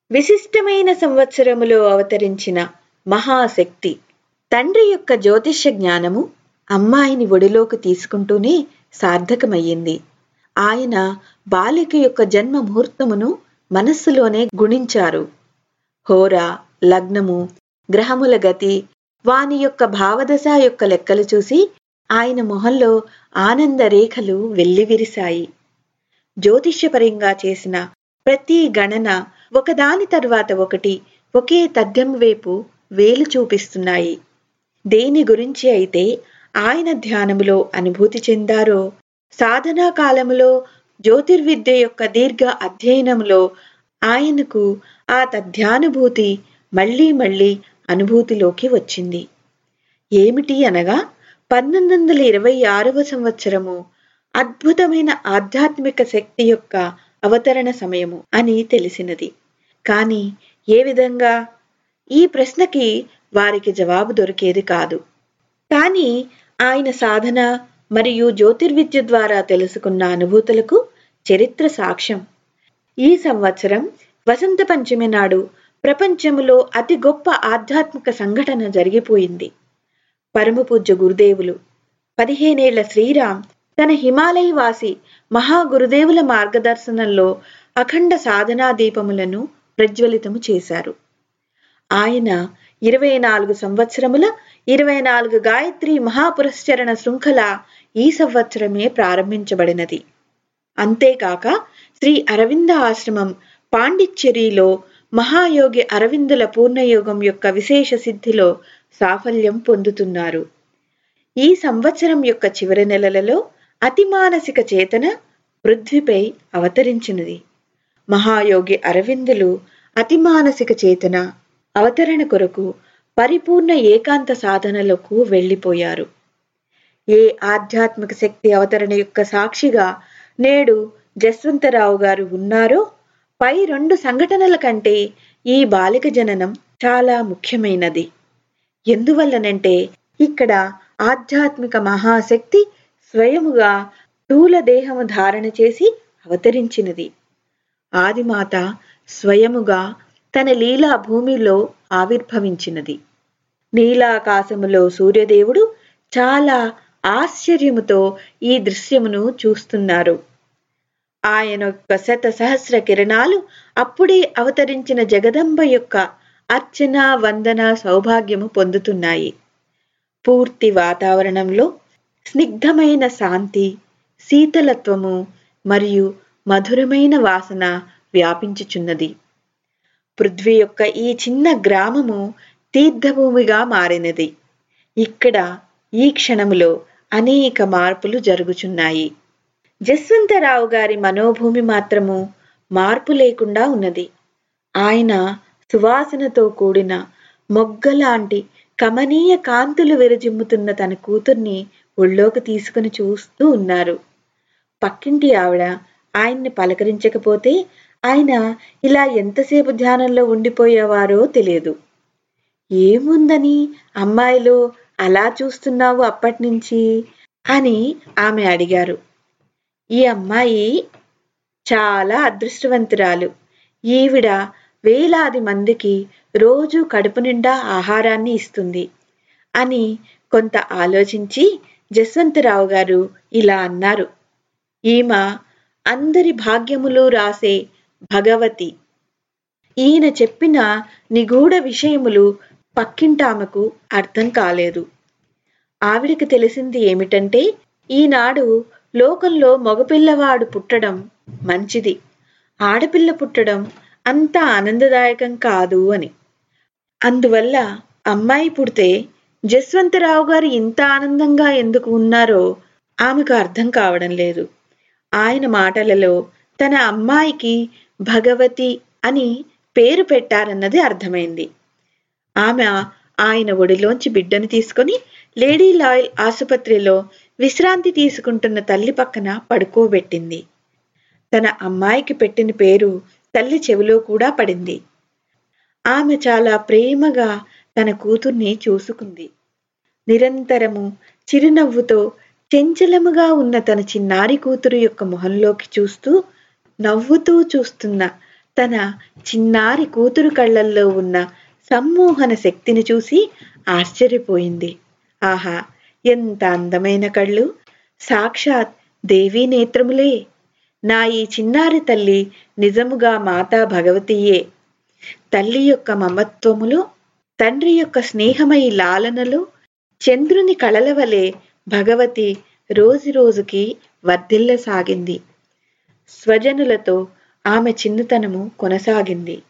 విశిష్టమైన సంవత్సరములో అవతరించిన మహాశక్తి తండ్రి యొక్క జ్యోతిష్య జ్ఞానము అమ్మాయిని ఒడిలోకి తీసుకుంటూనే సార్థకమయ్యింది ఆయన బాలిక యొక్క జన్మ ముహూర్తమును మనస్సులోనే గుణించారు హోర లగ్నము గ్రహముల గతి వాని యొక్క భావదశ యొక్క లెక్కలు చూసి ఆయన మొహంలో ఆనంద రేఖలు వెల్లివిరిశాయి జ్యోతిష్యపరంగా చేసిన ప్రతి గణన ఒకదాని తరువాత ఒకటి ఒకే తథ్యం వైపు వేలు చూపిస్తున్నాయి దేని గురించి అయితే ఆయన ధ్యానములో అనుభూతి చెందారో సాధనా కాలములో జ్యోతిర్విద్య యొక్క దీర్ఘ అధ్యయనములో ఆయనకు ఆ తథ్యానుభూతి మళ్ళీ మళ్ళీ అనుభూతిలోకి వచ్చింది ఏమిటి అనగా పంతొమ్మిది వందల ఇరవై ఆరవ సంవత్సరము అద్భుతమైన ఆధ్యాత్మిక శక్తి యొక్క అవతరణ సమయము అని తెలిసినది కానీ ఏ విధంగా ఈ ప్రశ్నకి వారికి జవాబు దొరికేది కాదు కానీ ఆయన సాధన మరియు జ్యోతిర్విద్య ద్వారా తెలుసుకున్న అనుభూతులకు చరిత్ర సాక్ష్యం ఈ సంవత్సరం వసంత పంచమి నాడు ప్రపంచములో అతి గొప్ప ఆధ్యాత్మిక సంఘటన జరిగిపోయింది పరమపూజ్య గురుదేవులు పదిహేనేళ్ల శ్రీరామ్ తన హిమాలయ వాసి మహాగురుదేవుల మార్గదర్శనంలో అఖండ సాధనా దీపములను ప్రజ్వలితము చేశారు ఆయన ఇరవై నాలుగు సంవత్సరముల ఇరవై నాలుగు గాయత్రి మహాపురస్చరణ శృంఖల ఈ సంవత్సరమే ప్రారంభించబడినది అంతేకాక శ్రీ అరవింద ఆశ్రమం పాండిచ్చేరిలో మహాయోగి అరవిందుల పూర్ణయోగం యొక్క విశేష సిద్ధిలో సాఫల్యం పొందుతున్నారు ఈ సంవత్సరం యొక్క చివరి నెలలలో అతి మానసిక చేతన పృథ్వీపై అవతరించినది మహాయోగి అరవిందులు అతి మానసిక చేతన అవతరణ కొరకు పరిపూర్ణ ఏకాంత సాధనలకు వెళ్ళిపోయారు ఏ ఆధ్యాత్మిక శక్తి అవతరణ యొక్క సాక్షిగా నేడు జస్వంతరావు గారు ఉన్నారో పై రెండు సంఘటనల కంటే ఈ బాలిక జననం చాలా ముఖ్యమైనది ఎందువల్లనంటే ఇక్కడ ఆధ్యాత్మిక మహాశక్తి స్వయముగా స్థూల దేహము ధారణ చేసి అవతరించినది ఆదిమాత స్వయముగా తన లీలా భూమిలో ఆవిర్భవించినది నీలాకాశములో సూర్యదేవుడు చాలా ఆశ్చర్యముతో ఈ దృశ్యమును చూస్తున్నారు ఆయన యొక్క శత సహస్ర కిరణాలు అప్పుడే అవతరించిన జగదంబ యొక్క అర్చన వందన సౌభాగ్యము పొందుతున్నాయి పూర్తి వాతావరణంలో స్నిగ్ధమైన శాంతి శీతలత్వము మరియు మధురమైన వాసన వ్యాపించుచున్నది పృథ్వీ యొక్క ఈ చిన్న గ్రామము తీర్థభూమిగా మారినది ఇక్కడ ఈ క్షణములో అనేక మార్పులు జరుగుచున్నాయి జస్వంతరావు గారి మనోభూమి మాత్రము మార్పు లేకుండా ఉన్నది ఆయన సువాసనతో కూడిన మొగ్గలాంటి కమనీయ కాంతులు విరజిమ్ముతున్న తన కూతుర్ని ఒళ్ళోకి తీసుకుని చూస్తూ ఉన్నారు పక్కింటి ఆవిడ ఆయన్ని పలకరించకపోతే ఆయన ఇలా ఎంతసేపు ధ్యానంలో ఉండిపోయేవారో తెలియదు ఏముందని అమ్మాయిలో అలా చూస్తున్నావు అప్పటినుంచి అని ఆమె అడిగారు ఈ అమ్మాయి చాలా అదృష్టవంతురాలు ఈవిడ వేలాది మందికి రోజు కడుపు నిండా ఆహారాన్ని ఇస్తుంది అని కొంత ఆలోచించి జస్వంతరావు గారు ఇలా అన్నారు ఈమె అందరి భాగ్యములు రాసే భగవతి ఈయన చెప్పిన నిగూఢ విషయములు పక్కింటామెకు అర్థం కాలేదు ఆవిడకి తెలిసింది ఏమిటంటే ఈనాడు లోకంలో మగపిల్లవాడు పుట్టడం మంచిది ఆడపిల్ల పుట్టడం అంత ఆనందదాయకం కాదు అని అందువల్ల అమ్మాయి పుడితే జస్వంతరావు గారు ఇంత ఆనందంగా ఎందుకు ఉన్నారో ఆమెకు అర్థం కావడం లేదు ఆయన మాటలలో తన అమ్మాయికి భగవతి అని పేరు పెట్టారన్నది అర్థమైంది ఆమె ఆయన ఒడిలోంచి బిడ్డను తీసుకొని లేడీ లాయల్ ఆసుపత్రిలో విశ్రాంతి తీసుకుంటున్న తల్లి పక్కన పడుకోబెట్టింది తన అమ్మాయికి పెట్టిన పేరు తల్లి చెవిలో కూడా పడింది ఆమె చాలా ప్రేమగా తన కూతుర్ని చూసుకుంది నిరంతరము చిరునవ్వుతో చెంచలముగా ఉన్న తన చిన్నారి కూతురు యొక్క మొహంలోకి చూస్తూ నవ్వుతూ చూస్తున్న తన చిన్నారి కూతురు కళ్ళల్లో ఉన్న సమ్మోహన శక్తిని చూసి ఆశ్చర్యపోయింది ఆహా ఎంత అందమైన కళ్ళు సాక్షాత్ దేవీ నేత్రములే నా ఈ చిన్నారి తల్లి నిజముగా మాతా భగవతియే తల్లి యొక్క మమత్వములో తండ్రి యొక్క స్నేహమయి లాలనలో చంద్రుని కళల వలె భగవతి రోజురోజుకి వర్ధిల్లసాగింది స్వజనులతో ఆమె చిన్నతనము కొనసాగింది